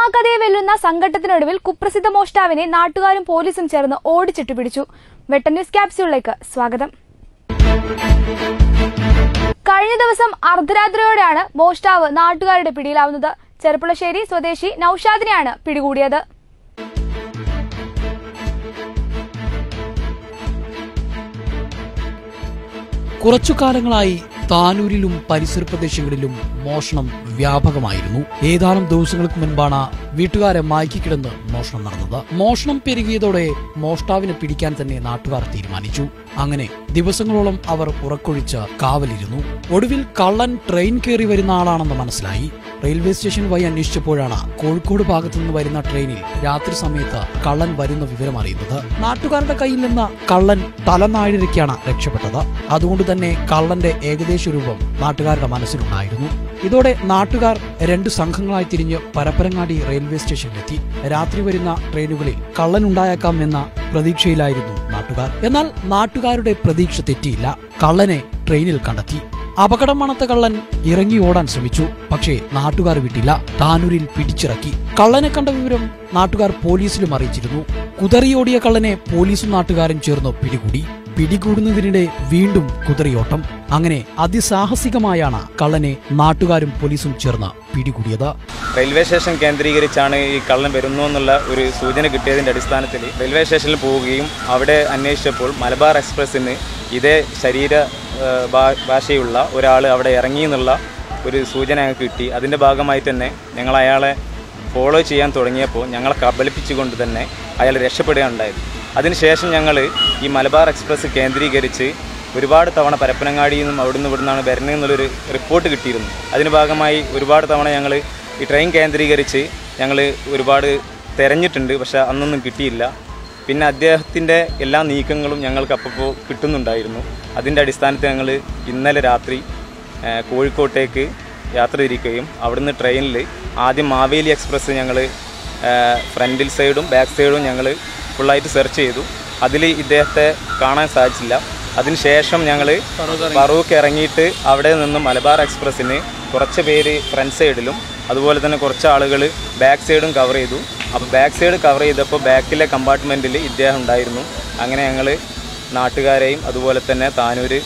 Cinema കഥയെ വെല്ലുന്ന സംഘട്ടത്തിനൊടുവിൽ കുപ്രസിദ്ധ മോഷ്ടാവിനെ നാട്ടുകാരും പോലീസും ചേർന്ന് ഓടിച്ചിട്ട് പിടിച്ചു വെട്ടൻ ന്യൂസ് ക്യാപ്സ്യൂളിലേക്ക് സ്വാഗതം കഴിഞ്ഞ ദിവസം അർദ്ധരാത്രിയോടെയാണ് മോഷ്ടാവ് നാട്ടുകാരുടെ പിടിയിലാവുന്നത് ചെറുപ്പുളശ്ശേരി സ്വദേശി നൌഷാദിനെയാണ് പിടികൂടിയത് കുറച്ചു കാലങ്ങളായി താനൂരിലും പരിസര പ്രദേശങ്ങളിലും മോഷണം വ്യാപകമായിരുന്നു ഏതാനും ദിവസങ്ങൾക്ക് മുൻപാണ് വീട്ടുകാരെ മയക്കിക്കിടന്ന് മോഷണം നടന്നത് മോഷണം പെരുകിയതോടെ മോഷ്ടാവിനെ പിടിക്കാൻ തന്നെ നാട്ടുകാർ തീരുമാനിച്ചു അങ്ങനെ ദിവസങ്ങളോളം അവർ ഉറക്കൊഴിച്ച് കാവലിരുന്നു ഒടുവിൽ കള്ളൻ ട്രെയിൻ കയറി വരുന്ന ആളാണെന്ന് മനസ്സിലായി റെയിൽവേ സ്റ്റേഷൻ വഴി അന്വേഷിച്ചപ്പോഴാണ് കോഴിക്കോട് ഭാഗത്തു നിന്ന് വരുന്ന ട്രെയിനിൽ രാത്രി സമയത്ത് കള്ളൻ വരുന്ന വിവരം അറിയുന്നത് നാട്ടുകാരുടെ കയ്യിൽ നിന്ന് കള്ളൻ തലനാഴിരയ്ക്കാണ് രക്ഷപ്പെട്ടത് അതുകൊണ്ട് തന്നെ കള്ളന്റെ ഏകദേശ രൂപം നാട്ടുകാരുടെ മനസ്സിലുണ്ടായിരുന്നു ഇതോടെ നാട്ടുകാർ രണ്ട് സംഘങ്ങളായി തിരിഞ്ഞ് പരപ്പരങ്ങാടി റെയിൽവേ സ്റ്റേഷനിലെത്തി രാത്രി വരുന്ന ട്രെയിനുകളിൽ കള്ളൻ ഉണ്ടായേക്കാം എന്ന പ്രതീക്ഷയിലായിരുന്നു നാട്ടുകാർ എന്നാൽ നാട്ടുകാരുടെ പ്രതീക്ഷ തെറ്റിയില്ല കള്ളനെ ട്രെയിനിൽ കണ്ടെത്തി അപകടം മണത്ത കള്ളൻ ഇറങ്ങി ഓടാൻ ശ്രമിച്ചു പക്ഷേ നാട്ടുകാർ വിട്ടില്ല താനൂരിൽ പിടിച്ചിറക്കി കള്ളനെ കണ്ട വിവരം നാട്ടുകാർ പോലീസിലും അറിയിച്ചിരുന്നു കുതറിയോടിയ കള്ളനെ പോലീസും നാട്ടുകാരും ചേർന്ന് പിടികൂടി പിടികൂടുന്നതിനിടെ വീണ്ടും കുതിരയോട്ടം അങ്ങനെ അതിസാഹസികമായാണ് കള്ളനെ നാട്ടുകാരും പോലീസും ചേർന്ന് പിടികൂടിയത് റെയിൽവേ സ്റ്റേഷൻ കേന്ദ്രീകരിച്ചാണ് ഈ കള്ളൻ വരുന്നു എന്നുള്ള ഒരു സൂചന കിട്ടിയതിൻ്റെ അടിസ്ഥാനത്തിൽ റെയിൽവേ സ്റ്റേഷനിൽ പോവുകയും അവിടെ അന്വേഷിച്ചപ്പോൾ മലബാർ എക്സ്പ്രസ്സിന് ഇതേ ശരീര ആ, ഭാ- ഭാഷയുള്ള ഒരാൾ അവിടെ ഇറങ്ങി എന്നുള്ള ഒരു സൂചന ഞങ്ങൾക്ക് കിട്ടി അതിൻ്റെ ഭാഗമായി തന്നെ ഞങ്ങൾ അയാളെ ഫോളോ ചെയ്യാൻ തുടങ്ങിയപ്പോൾ ഞങ്ങളെ കബളിപ്പിച്ചുകൊണ്ട് തന്നെ അയാൾ രക്ഷപ്പെടുകയുണ്ടായത് അതിനുശേഷം ഞങ്ങൾ ഈ മലബാർ എക്സ്പ്രസ് കേന്ദ്രീകരിച്ച് ഒരുപാട് തവണ പരപ്പനങ്ങാടിയിൽ നിന്നും അവിടുന്ന് ഇവിടുന്നാണ് വരുന്നത് എന്നുള്ളൊരു റിപ്പോർട്ട് കിട്ടിയിരുന്നു അതിന് ഭാഗമായി ഒരുപാട് തവണ ഞങ്ങൾ ഈ ട്രെയിൻ കേന്ദ്രീകരിച്ച് ഞങ്ങൾ ഒരുപാട് തിരഞ്ഞിട്ടുണ്ട് പക്ഷെ അന്നൊന്നും കിട്ടിയില്ല പിന്നെ അദ്ദേഹത്തിൻ്റെ എല്ലാ നീക്കങ്ങളും ഞങ്ങൾക്ക് അപ്പോൾ കിട്ടുന്നുണ്ടായിരുന്നു അതിൻ്റെ അടിസ്ഥാനത്തിൽ ഞങ്ങൾ ഇന്നലെ രാത്രി ആ, കോഴിക്കോട്ടേക്ക് യാത്ര തിരിക്കുകയും അവിടുന്ന് ട്രെയിനിൽ ആദ്യം മാവേലി എക്സ്പ്രസ് ഞങ്ങൾ ഫ്രണ്ടിൽ സൈഡും ബാക്ക് സൈഡും ഞങ്ങൾ ഫുള്ളായിട്ട് സെർച്ച് ചെയ്തു അതിൽ ഇദ്ദേഹത്തെ കാണാൻ സാധിച്ചില്ല അതിനുശേഷം ഞങ്ങൾ ഫറൂഖ് ഇറങ്ങിയിട്ട് അവിടെ നിന്നും മലബാർ എക്സ്പ്രസ്സിന് കുറച്ച് പേര് ഫ്രണ്ട് സൈഡിലും അതുപോലെ തന്നെ കുറച്ച് ആളുകൾ ബാക്ക് സൈഡും കവർ ചെയ്തു അപ്പോൾ ബാക്ക് സൈഡ് കവർ ചെയ്തപ്പോൾ ബാക്കിലെ കമ്പാർട്ട്മെൻറ്റിൽ ഇദ്ദേഹം ഉണ്ടായിരുന്നു അങ്ങനെ ഞങ്ങൾ നാട്ടുകാരെയും അതുപോലെ തന്നെ താനൂർ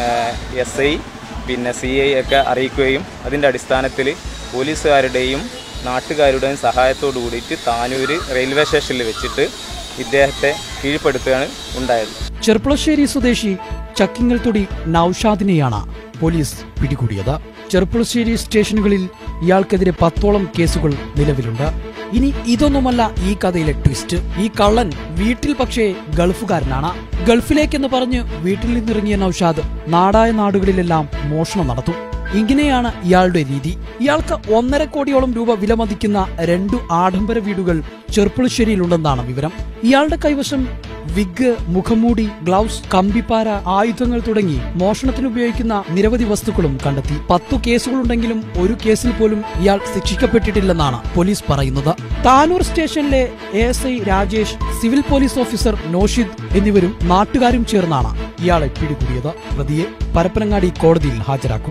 എസ് ഐ പിന്നെ സി ഐ ഒക്കെ അറിയിക്കുകയും അതിൻ്റെ അടിസ്ഥാനത്തിൽ പോലീസുകാരുടെയും നാട്ടുകാരുടെയും സഹായത്തോടു കൂടിയിട്ട് താനൂർ റെയിൽവേ സ്റ്റേഷനിൽ വെച്ചിട്ട് ഇദ്ദേഹത്തെ കീഴ്പ്പെടുത്തുകയാണ് ഉണ്ടായത് ചെർപ്പുളശ്ശേരി സ്വദേശി ചക്കിങ്ങൽ തൊടി നൌഷാദിനെയാണ് പോലീസ് പിടികൂടിയത് ചെർപ്പുളശ്ശേരി സ്റ്റേഷനുകളിൽ ഇയാൾക്കെതിരെ പത്തോളം കേസുകൾ നിലവിലുണ്ട് ഇനി ഇതൊന്നുമല്ല ഈ കഥയിലെ ട്വിസ്റ്റ് ഈ കള്ളൻ വീട്ടിൽ പക്ഷേ ഗൾഫുകാരനാണ് ഗൾഫിലേക്കെന്ന് പറഞ്ഞ് വീട്ടിൽ നിന്നിറങ്ങിയ നൌഷാദ് നാടായ നാടുകളിലെല്ലാം മോഷണം നടത്തും ഇങ്ങനെയാണ് ഇയാളുടെ രീതി ഇയാൾക്ക് ഒന്നര കോടിയോളം രൂപ വിലമതിക്കുന്ന രണ്ടു ആഡംബര വീടുകൾ ചെർപ്പുളശ്ശേരിയിലുണ്ടെന്നാണ് വിവരം ഇയാളുടെ കൈവശം വിഗ് മുഖംമൂടി ഗ്ലൗസ് കമ്പിപ്പാര ആയുധങ്ങൾ തുടങ്ങി മോഷണത്തിന് ഉപയോഗിക്കുന്ന നിരവധി വസ്തുക്കളും കണ്ടെത്തി പത്തു കേസുകളുണ്ടെങ്കിലും ഒരു കേസിൽ പോലും ഇയാൾ ശിക്ഷിക്കപ്പെട്ടിട്ടില്ലെന്നാണ് പോലീസ് പറയുന്നത് താനൂർ സ്റ്റേഷനിലെ A S I Rajesh civil police officer Noshid എന്നിവരും നാട്ടുകാരും ചേർന്നാണ് ഇയാളെ പിടികൂടിയത് പ്രതിയെ പരപ്പനങ്ങാടി കോടതിയിൽ ഹാജരാക്കും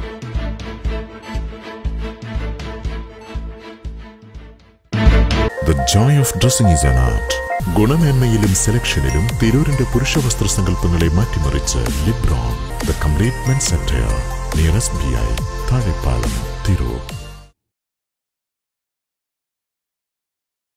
The joy of dressing is an art. ഗുണമേന്മയിലും സെലക്ഷനിലും തിരൂരിന്റെ പുരുഷ വസ്ത്ര സങ്കല്പങ്ങളെ മാറ്റിമറിച്ച് Libron the complete men setter near S B I Thazhepalam Tirur